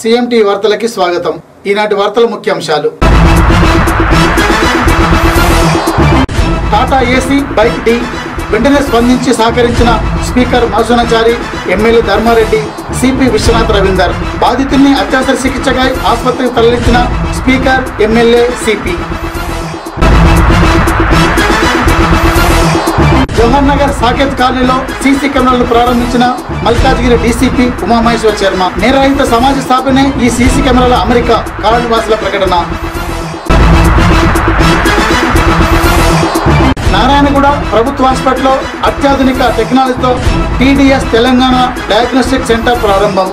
CMT వార్తలకి స్వాగతం ఈనాటి వార్తల ముఖ్యాంశాలు టాటా ఏసీ బైక్ డి వెంటనే స్పందించి సహకరించిన speaker మధుసూనాచారి MLA Dharmareddy CP Vishwanath Ravinder బాధితుల్ని అత్యవసర చికిత్సకై ఆసుపత్రికి తరలించిన speaker MLA CP Jawahar Nagar Saketh కాలనీలో సీసీ కెమెరాలను ప్రారంభించిన మల్కాజ్గిరి డీసీపీ ఉమామహేశ్వర్ శర్మ నేరరహిత సమాజ స్థాపనే ఈ సీసీ కెమెరాల అమెరికా కాలనీవాసుల ప్రకటన నారాయణగూడ ప్రభుత్వ హాస్పిటల్లో అత్యాధునిక టెక్నాలజీతో టీడీఎస్ తెలంగాణ డయాగ్నోస్టిక్ సెంటర్ ప్రారంభం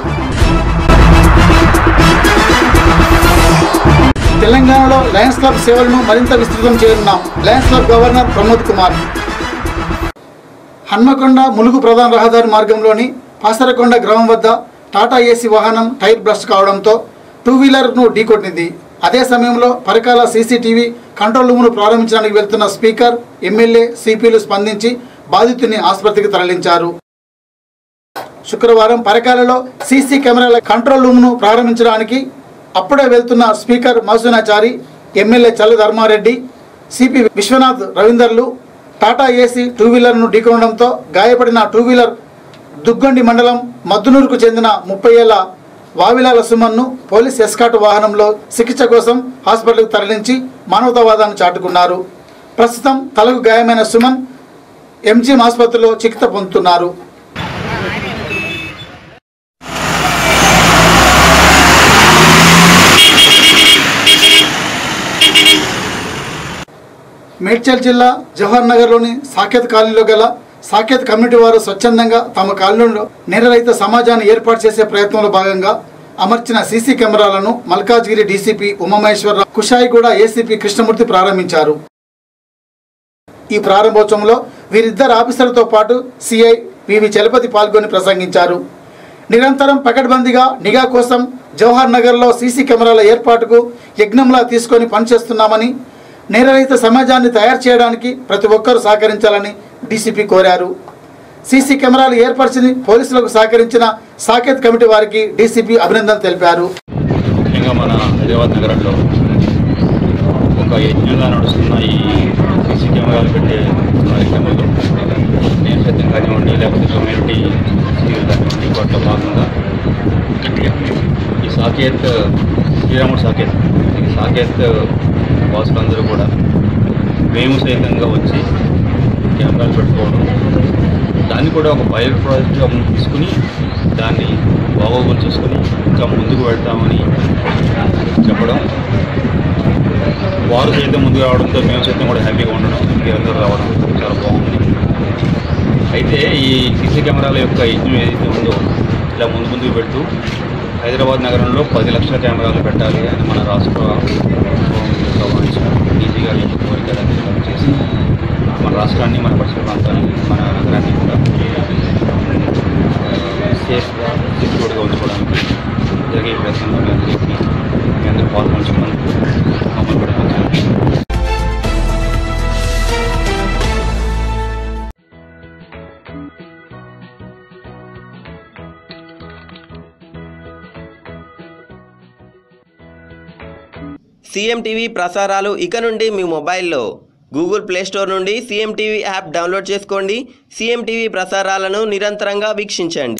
తెలంగాణలో లయన్స్ క్లబ్ సేవలను మరింత విస్తృతం చేయనున్నాం lions club governor Pramod Kumar Hanmakonda Mulugu ప్రధాన రహదారి మార్గంలోని పాసరకొండ గ్రామం వద్ద టాటా ఏసీ వాహనం టైర్ బ్రస్ట్ కావడంతో టూ వీలర్ను ఢీకొట్టింది అదే సమయంలో పరకాల సీసీటీవీ కంట్రోల్ రూమ్ను ప్రారంభించడానికి వెళ్తున్న స్పీకర్ ఎమ్మెల్యే సిపిలు స్పందించి బాధితుని ఆసుపత్రికి తరలించారు శుక్రవారం పరకాలలో సీసీ కెమెరాల కంట్రోల్ రూమ్ను ప్రారంభించడానికి అప్పుడే వెళ్తున్న speaker మధుసూనాచారి MLA Challa Dharmareddy CP Vishwanath రవీందర్లు టాటా ఏసీ టూ వీలర్ను ఢీకొనడంతో గాయపడిన టూ వీలర్ దుగ్గొండి మండలం మద్దునూరుకు చెందిన ముప్పై ఏళ్ల వావిలాల సుమన్ను పోలీస్ ఎస్కాట్ వాహనంలో చికిత్స కోసం హాస్పిటల్కు తరలించి మానవతావాదాన్ని చాటుకున్నారు ప్రస్తుతం తలకు గాయమైన సుమన్ ఎంజీఎం ఆసుపత్రిలో చికిత్స పొందుతున్నారు మేడ్చల్ జిల్లా జవహర్ నగర్లోని సాకేత్ కాలనీలో గల సాకేత్ కమ్యూనిటీ వారు స్వచ్ఛందంగా తమ కాలనీలో నేరరహిత సమాజాన్ని ఏర్పాటు చేసే ప్రయత్నంలో భాగంగా అమర్చిన సీసీ కెమెరాలను మల్కాజ్గిరి డీసీపీ ఉమామహేశ్వరరావు కుషాయిగూడ ఏసీపీ కృష్ణమూర్తి ప్రారంభించారు ఈ ప్రారంభోత్సవంలో వీరిద్దరు ఆఫీసర్లతో పాటు సిఐ వివి చలపతి పాల్గొని ప్రసంగించారు నిరంతరం పకడ్బందీగా నిఘా కోసం జవహర్ నగర్లో సీసీ కెమెరాల ఏర్పాటుకు యజ్ఞంలా తీసుకొని పనిచేస్తున్నామని నేరరహిత సమాజాన్ని తయారు చేయడానికి ప్రతి ఒక్కరూ సహకరించాలని డీసీపీ కోరారు సీసీ కెమెరాలు ఏర్పరిచి పోలీసులకు సహకరించిన సాకేత్ కమిటీ వారికి డీసీపీ అభినందన తెలిపారు ముఖ్యంగా మన హైదరాబాద్ నగరంలో ఒక యజ్ఞంగా నడుస్తున్న ఈ సీసీ కెమెరాలు పెట్టే కార్యక్రమంలో నేను సత్యం కానివ్వండి లేకపోతే కమ్యూనిటీ స్టీల్ కానివ్వండి వాటిలో భాగంగా ఈ సాకేత్ శ్రీరాముడు సాకేత్ ఈ సాకేత్ వాసులందరూ కూడా మేము సైతంగా వచ్చి కెమెరాలు పెట్టుకోవడం దాన్ని కూడా ఒక పైలట్ ప్రాజెక్ట్గా మనం తీసుకుని దాన్ని బాగోగులు చూసుకుని ఇంకా ముందుకు వెళ్తామని చెప్పడం వారు సైతం ముందుకు రావడంతో మేము సైతం కూడా హ్యాపీగా ఉండడం మీరందరూ రావడం చాలా బాగుంది అయితే ఈ సీసీ కెమెరాల యొక్క యజ్ఞం ఏదైతే ఉందో ఇలా ముందు ముందుకు పెడుతూ హైదరాబాద్ నగరంలో పది లక్షల కెమెరాలు పెట్టాలి అని మన రాష్ట్ర ఈజీ గారి యొక్క కోరిక దాన్ని చేసి మన రాష్ట్రాన్ని మన పరిసర ప్రాంతాన్ని మన నగరాన్ని కూడా సేఫ్గా సెక్యూర్డ్గా ఉంచుకోవడానికి జరిగే ప్రయత్నంలో మీ అందరికీ మీ అందరూ పాల్గొంచుకున్నందుకు మమ్మల్ని కూడా కొంచెం సీఎం టీవీ ప్రసారాలు ఇక నుండి మీ మొబైల్లో గూగుల్ ప్లే స్టోర్ నుండి సీఎం టీవీ యాప్ డౌన్లోడ్ చేసుకోండి సీఎం టీవీ ప్రసారాలను నిరంతరంగా వీక్షించండి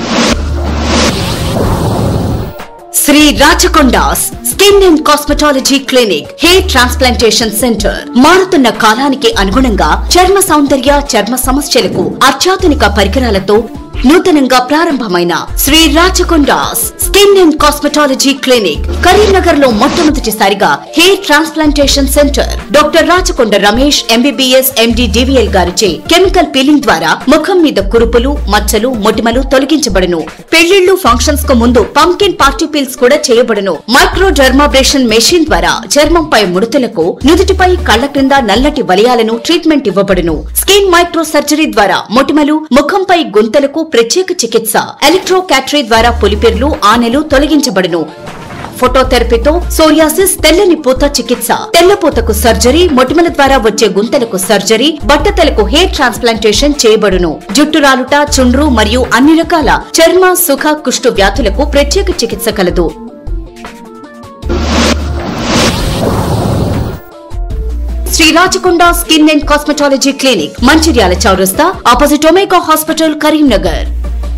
Sri Rachakonda's skin and cosmetology clinic hair transplantation centre మారుతున్న కాలానికి అనుగుణంగా చర్మ సౌందర్య చర్మ సమస్యలకు అత్యాధునిక పరికరాలతో నూతనంగా ప్రారంభమైన Sri Rachakonda's skin and cosmetology clinic Karimnagar లో మొట్టమొదటిసారిగా hair transplantation centre doctor Rachakonda Ramesh MBBS MD DVL గారిచే కెమికల్ పీలింగ్ ద్వారా ముఖం మీద కురుపులు మచ్చలు మొటిమలు తొలగించబడును పెళ్లిళ్లు ఫంక్షన్స్ కు ముందు పంకిన్ పార్టీ పీల్స్ కూడా చేయబడును మైక్రో డర్మాబ్రేషన్ మెషిన్ ద్వారా చర్మంపై ముడతలకు నుదుటిపై కళ్ల క్రింద నల్లటి వలయాలను ట్రీట్మెంట్ ఇవ్వబడును స్కిన్ మైక్రో సర్జరీ ద్వారా మొటిమలు ముఖంపై గుంతలకు ప్రత్యేక చికిత్స ఎలక్ట్రో క్యాటరీ ద్వారా పులిపిర్లు ఆనెలు తొలగించబడును ఫోటోథెరపీతో సోరియాసిస్ తెల్లని పూత చికిత్స తెల్లపూతకు సర్జరీ మొటిమల ద్వారా వచ్చే గుంతలకు సర్జరీ బట్టతలకు హెయిర్ ట్రాన్స్ప్లాంటేషన్ చేయబడును జుట్టు రాలుట చుండ్రు మరియు అన్ని రకాల చర్మ సుఖ కుష్టు వ్యాధులకు ప్రత్యేక చికిత్స కలదు Sri Rachakonda skin and cosmetology clinic Mancherial చౌరస్తా opposite Omega hospital Karimnagar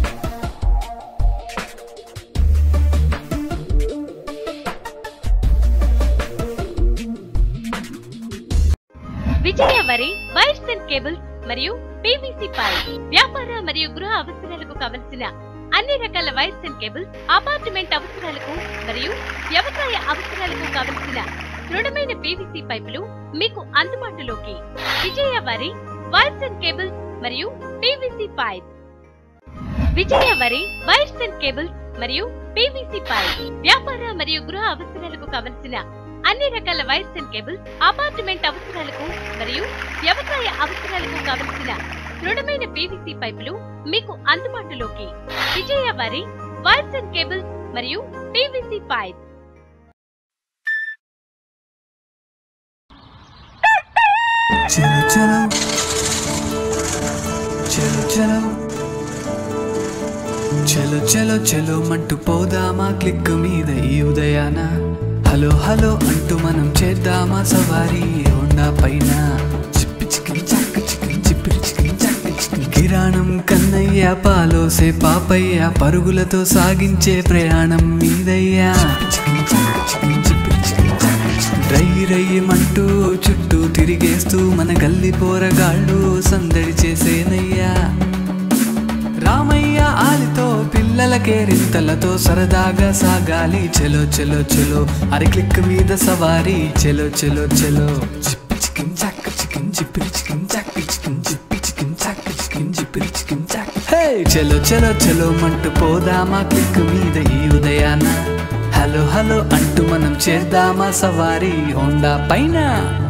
Vijaya Vari wires and cables మరియు పీవీసీ పైప్ వ్యాపార మరియు గృహ అవసరాలకు కావలసిన అన్ని రకాల వైర్స్ అండ్ కేబుల్స్ అపార్ట్మెంట్ అవసరాలకు మరియు వ్యవసాయ అవసరాలకు కావలసిన దృఢమైన పీవీసీ పైపులు మీకు అందుబాటులోకి Vijaya Vari wires and cables మరియు PVC pipe Vijaya Vari wires and cables మరియు పీవీసీ పైప్ వ్యాపార మరియు గృహ అవసరాలకు కావలసిన అన్ని రకాల వైర్స్ అండ్ కేబుల్స్ అపార్ట్మెంట్ అవసరాలకు మరియు వ్యవసాయ అవసరాలకు కావలసిన దృఢమైన పీవీసీ పైపులు మీకు అందుబాటులోకి Vijaya Vari wires and cables మరియు పీవీసీ పైప్ చలో చలో చలో చలో చలో చలో చలో మంటూ పోదామా క్లిక్ మీద ఈ ఉదయాన హలో హలో అంటూ మనం చేద్దామా సవారీ హోండా పైన చిప్పి చికిన్ చక్క చికిన్ చిప్పిరి చికిన్ చక్క చికిన్ కిరాణం కన్నయ్య పాలోసే పాపయ్య పరుగులతో సాగించే ప్రయాణం మీదయ్యా చికిన్ చక్క చికిన్ చిప్పిరి చికిన్ చక్క చికిన్ రై రయ్యమంటూ చుట్టూ తిరిగేస్తూ మన గల్లి పోరగాళ్ళు సందడి చేసేనయ్యా రామయ్య ఆలితో పిల్లలకే రింతలతో సరదాగా సాగాలి చెలో చెలో చెలో అరి క్లిక్ మీద సవారీ చెలో చెలో చెలో చిప్పి చికిన్ చాక్ చికిన్ చిప్పిరి చికిన్ చాక్ చికిన్ చిప్పి చికిన్ చాక్ చికిన్ చిప్పిరి చికిన్ చాక్ హే చెలో చెలో చెలో మంటూ పోదామా క్లిక్ మీద ఈ ఉదయాన హలో హలో అంటూ మనం చేద్దామా సవారీ హోండా పైన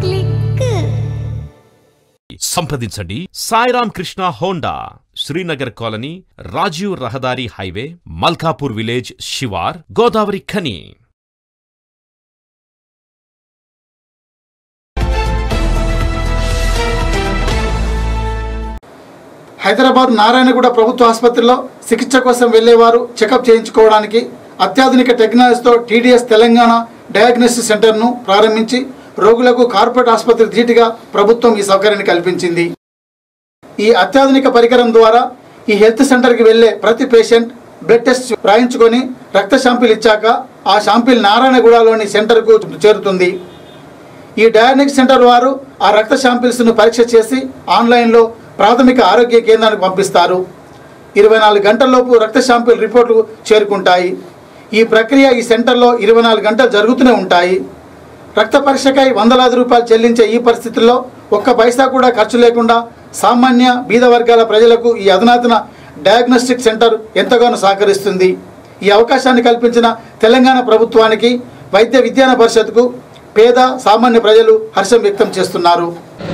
సంప్రదించండి సాయిరామ్ కృష్ణ హోండా శ్రీనగర్ కాలనీ రాజీవ్ రహదారి హైవే మల్కాపూర్ విలేజ్ శివార్ గోదావరి ఖని హైదరాబాద్ నారాయణగూడ ప్రభుత్వ ఆసుపత్రిలో చికిత్స కోసం వెళ్లేవారు చెకప్ చేయించుకోవడానికి అత్యాధునిక టెక్నాలజీతో టీడీఎస్ తెలంగాణ డయాగ్నోసిస్ సెంటర్ను ప్రారంభించి రోగులకు కార్పొరేట్ ఆసుపత్రి ధీటుగా ప్రభుత్వం ఈ సౌకర్యాన్ని కల్పించింది ఈ అత్యాధునిక పరికరం ద్వారా ఈ హెల్త్ సెంటర్కి వెళ్లే ప్రతి పేషెంట్ బ్లడ్ టెస్ట్ రాయించుకొని రక్త శాంపిల్ ఇచ్చాక ఆ శాంపిల్ నారాయణగూడలోని సెంటర్కు చేరుతుంది ఈ డయాగ్నిక్ సెంటర్ వారు ఆ రక్త శాంపిల్స్ను పరీక్ష చేసి ఆన్లైన్లో ప్రాథమిక ఆరోగ్య కేంద్రానికి పంపిస్తారు ఇరవై నాలుగు గంటల్లోపు రక్త శాంపిల్ రిపోర్ట్లు చేరుకుంటాయి ఈ ప్రక్రియ ఈ సెంటర్లో ఇరవై నాలుగు గంటలు జరుగుతూనే ఉంటాయి రక్త పరీక్షకై వందలాది రూపాయలు చెల్లించే ఈ పరిస్థితుల్లో ఒక్క పైసా కూడా ఖర్చు లేకుండా సామాన్య బీద వర్గాల ప్రజలకు ఈ అధునాతన డయాగ్నోస్టిక్ సెంటర్ ఎంతగానో సహకరిస్తుంది ఈ అవకాశాన్ని కల్పించిన తెలంగాణ ప్రభుత్వానికి వైద్య విజ్ఞాన పరిషత్కు పేద సామాన్య ప్రజలు హర్షం వ్యక్తం చేస్తున్నారు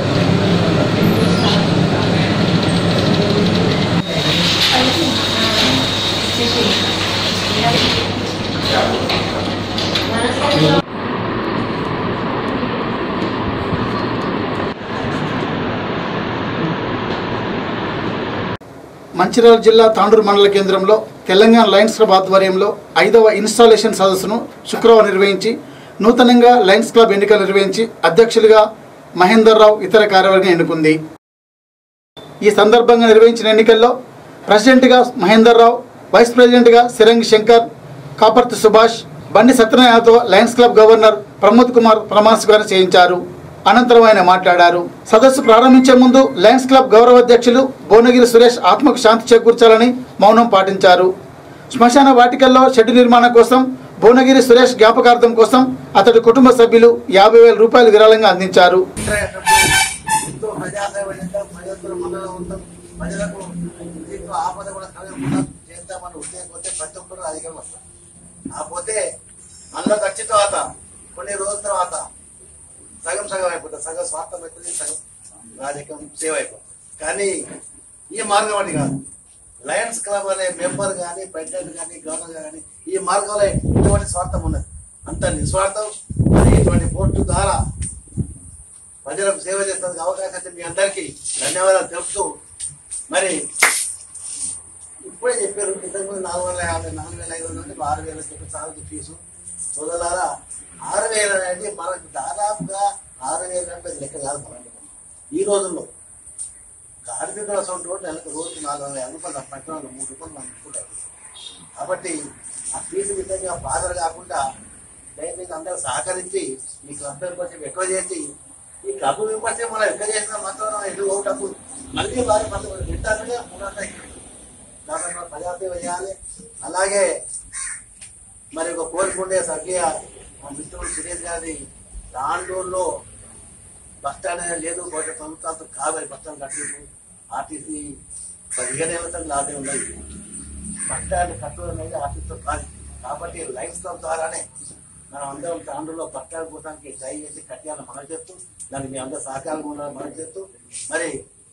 మంచిర్యాల జిల్లా తాండూరు మండల కేంద్రంలో తెలంగాణ లయన్స్ క్లబ్ ఆధ్వర్యంలో ఐదవ ఇన్స్టాలేషన్ సదస్సును శుక్రవారం నిర్వహించి నూతనంగా లయన్స్ క్లబ్ ఎన్నికలు నిర్వహించి అధ్యక్షులుగా మహేందర్ రావు ఇతర కార్యవర్గం ఎన్నుకుంది ఈ సందర్భంగా నిర్వహించిన ఎన్నికల్లో ప్రెసిడెంట్గా మహేందర్ రావు వైస్ ప్రెసిడెంట్గా సిరంగి శంకర్ కాపర్తి సుభాష్ బండి సత్యనారాయణతో lions club governor Pramod Kumar ప్రమాణ స్వీకారం చేయించారు అనంతరం ఆయన మాట్లాడారు సదస్సు ప్రారంభించే ముందు లయన్స్ క్లబ్ గౌరవ అధ్యక్షులు భువనగిరి సురేష్ ఆత్మకు శాంతి చేకూర్చాలని మౌనం పాటించారు శ్మశాన వాటికల్లో షెడ్డు నిర్మాణం కోసం భువనగిరి సురేష్ జ్ఞాపకార్థం కోసం అతడి కుటుంబ సభ్యులు యాభై వేల రూపాయలు విరాళంగా అందించారు ఎంతో ప్రజాసేవయంగా ప్రజలతో మనలో ఉంటాం ప్రజలకు దీంట్లో ఆపద కూడా కలగకుండా చేద్దామని ఉద్దేశపోతే ప్రతి ఒక్కరు అధికం వస్తాం కాకపోతే అందులో వచ్చిన తర్వాత కొన్ని రోజుల తర్వాత సగం సగం అయిపోతుంది సగం స్వార్థం అవుతుంది సగం రాజకీయం సేవ్ అయిపోతుంది కానీ ఈ మార్గం అని కాదు లయన్స్ క్లబ్ అనే మెంబర్ కానీ ప్రెసిడెంట్ కానీ గవర్నర్ కానీ ఈ మార్గంలో ఇటువంటి స్వార్థం ఉన్నది అంత నిస్వార్థం మరి ఇటువంటి పోర్టు ద్వారా ప్రజలకు సేవ చేసేందుకు అవకాశం ఇచ్చిన మీ అందరికీ ధన్యవాదాలు తెలుపుతూ మరి ఇప్పుడే చెప్పారు ఇంతకుముందు నాలుగు వందల యాభై నాలుగు వేల ఐదు వందల నుంచి ఆరు వేల చెప్పి సాగు ఫీజు సోదరులారా ఆరు వేలు అనేది మనకు దాదాపుగా ఆరు వేలు అంటే అది లెక్క కాదు మనకి ఈ రోజుల్లో కార్మికుల సొంత రోజు నెలకు రోజు నాలుగు వందల యాభై రూపాయలు పట్టణంలో మూడు రూపాయలు మనం అనుకుంటారు కాబట్టి ఆ ఫీజు విధంగా బాధలు కాకుండా దయచేసి అందరూ సహకరించి ఈ క్లబ్ మెంబర్షిప్ ఎక్కువ చేసి ఈ క్లబ్ మెంబర్షిప్ మనం ఎక్కువ చేసిన మాత్రం ఎటు ఒకటప్పుడు మళ్ళీ వారి పదకొండు తింటారంటే మూడు వందల కాబట్టి మనం ప్రజాసేవ చేయాలి అలాగే మరి ఒక కోరుకుంటే సభ్య మా మిత్రుడు సురేష్ గారి రాండూరులో బస్ స్టాండ్ అనేది లేదు కోట ప్రభుత్వాలతో కావాలి బస్ స్టాండ్ కట్టలేదు ఆర్టీసీ పదిహేను ఏళ్ళతో లాభే ఉన్నది బస్ స్టాండ్ కట్టడం అనేది ఆర్టీసీతో కాదు కాబట్టి లైన్స్ క్లబ్ ద్వారానే మనం అందరం తాండ్రులో బస్ స్టాండ్ పోవడానికి ట్రై చేసి కట్టాలని మనం చేస్తూ దానికి మీ అందరూ సహకారం ఉండాలని మనం చేస్తూ మరి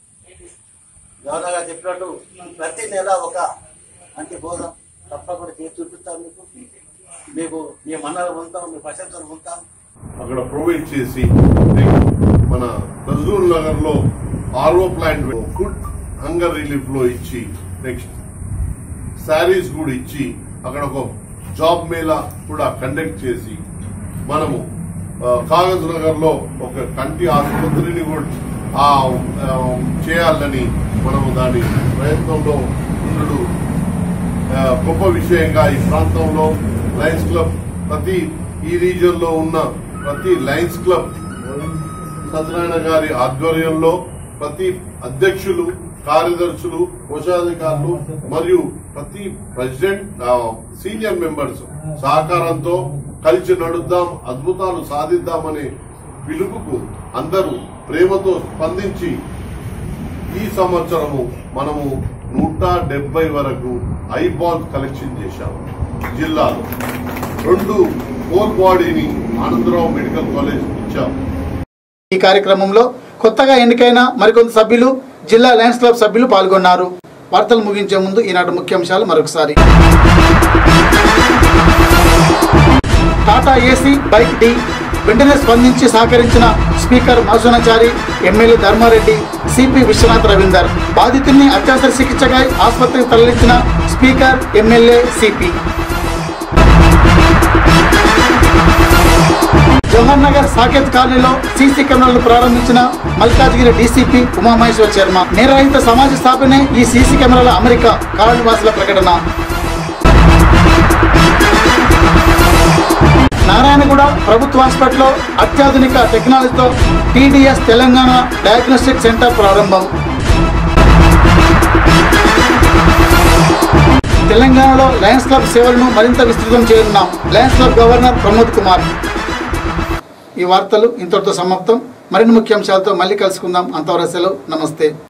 గవర్నర్ గారు చెప్పినట్టు ప్రతి నెల ఒక అంత్య భోజనం తప్పకుండా చేసి చూపిస్తాం మీకు మీకు మీ మన్నలు ఉంటాం మీ ప్రశంసలు ఉంటాం అక్కడ ప్రొవైడ్ చేసి మన నజరూల్ నగర్ లో RO plant food hunger relief లో ఇచ్చి నెక్స్ట్ శారీస్ కూడా ఇచ్చి అక్కడ ఒక జాబ్ మేళా కూడా కండక్ట్ చేసి మనము ఆ, కాగజ్ నగర్ లో ఒక కంటి ఆసుపత్రిని కూడా ఆ, ఆ, చేయాలని మనము దాని ప్రయత్నంలో ఉండడు ఆ, గొప్ప విషయంగా ఈ ప్రాంతంలో లయన్స్ క్లబ్ ప్రతి ఈ రీజియన్ లో ఉన్న ప్రతి లయన్స్ క్లబ్ సత్యనారాయణ గారి ఆధ్వర్యంలో ప్రతి అధ్యక్షులు కార్యదర్శులు కోశాధికారులు మరియు ప్రతి ప్రెసిడెంట్ ఆ, సీనియర్ మెంబర్స్ సహకారంతో కలిసి నడుద్దాం అద్భుతాలు సాధిద్దామనే పిలుపుకు అందరూ ప్రేమతో స్పందించి ఈ సంవత్సరము మనము నూట డెబ్బై వరకు ఐబాల్ కలెక్షన్ చేశాము జిల్లాలో రెండు కోర్ బాడీని ఆనందరావు మెడికల్ కాలేజ్ ఇచ్చాము ఈ కార్యక్రమంలో కొత్తగా ఎన్నికైన మరికొంత సభ్యులు జిల్లా లయన్స్ క్లబ్ సభ్యులు పాల్గొన్నారు వార్తలు ముగించే ముందు ఈనాటి ముఖ్యాంశాలు మరొకసారి టాటా ఏసీ బైక్ డి వెంటనే స్పందించి సహకరించిన speaker Madhusudanachari MLA Dharmareddy CP Vishwanath Ravinder బాధితుల్ని అత్యవసర చికిత్సకై ఆసుపత్రికి తరలించిన speaker MLA CP Jawahar Nagar Saketh కాలనీలో సీసీ కెమెరాలను ప్రారంభించిన మల్కాజ్గిరి డీసీపీ ఉమామహేశ్వర్ శర్మ నేరరహిత సమాజ స్థాపనే ఈ సీసీ కెమెరాల అమెరికా కాలనీవాసుల ప్రకటన నారాయణగూడ ప్రభుత్వ హాస్పిటల్లో అత్యాధునిక టెక్నాలజీతో టీడీఎస్ తెలంగాణ డయాగ్నోస్టిక్ సెంటర్ ప్రారంభం తెలంగాణలో లయన్స్ క్లబ్ సేవలను మరింత విస్తృతం చేయనున్నాం lions club governor Pramod Kumar ఈ వార్తలు ఇంతటితో సమాప్తం మరిన్ని ముఖ్యాంశాలతో మళ్ళీ కలుసుకుందాం అంతవరకు సెలవు నమస్తే